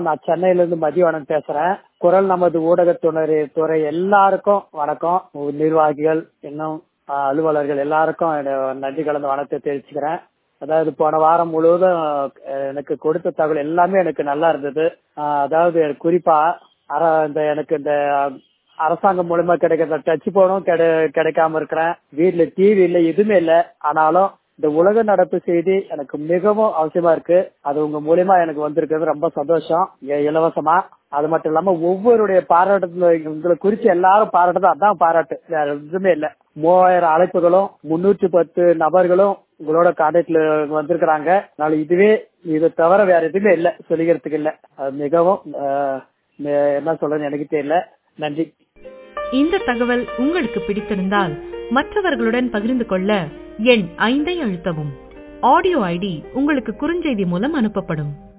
நான் சென்னையில இருந்து மதியவனன் பேசுறேன் குரல் நமது ஊடகத்துறை துறை எல்லாருக்கும் வணக்கம் நிர்வாகிகள் இன்னும் ஆஹ், அலுவலர்கள் எல்லாருக்கும் என்னோட நன்றி கலந்த வணக்கத்தை தெரிவிச்சுக்கிறேன் அதாவது போன வாரம் முழுவதும் அஹ், எனக்கு கொடுத்த தகவல் எல்லாமே எனக்கு நல்லா இருந்தது ஆஹ், அதாவது குறிப்பா அர- இந்த எனக்கு இந்த அரசாங்கம் மூலமா கிடைக்கிற டச் போனும் கிடைக்காம இருக்கிறேன் வீட்டுல டிவி இல்ல எதுவுமே இல்ல ஆனாலும் இந்த உலக நடப்பு செய்தி எனக்கு மிகவும் அவசியமா இருக்கு அது உங்க மூலியமா எனக்கு வந்திருக்கிறது ரொம்ப சந்தோஷம் இ- இலவசமா அது மட்டும் இல்லாம ஒவ்வொருடைய பாராட்டத்துல உங்களை குறிச்சு எல்லாரும் பாராட்டுறது அதான் பாராட்டு வேற எதுவுமே இல்ல மூவாயிரம் அழைப்புகளும் முன்னூற்றி பத்து நபர்களும் உங்களோட கான்டாக்ட்ல வந்திருக்கிறாங்க அதனால இதுவே இது தவிர வேற எதுவுமே இல்ல சொல்லிக்கிறதுக்கு இல்ல அது மிகவும் ஆஹ், என்ன சொல்றேன்னு எனக்கு தெரியல நன்றி இந்த தகவல் உங்களுக்கு பிடித்திருந்தால் மற்றவர்களுடன் பகிர்ந்து கொள்ள எண் ஐந்தை அழுத்தவும் ஆடியோ ஐடி உங்களுக்கு குறுஞ்செய்தி மூலம் அனுப்பப்படும்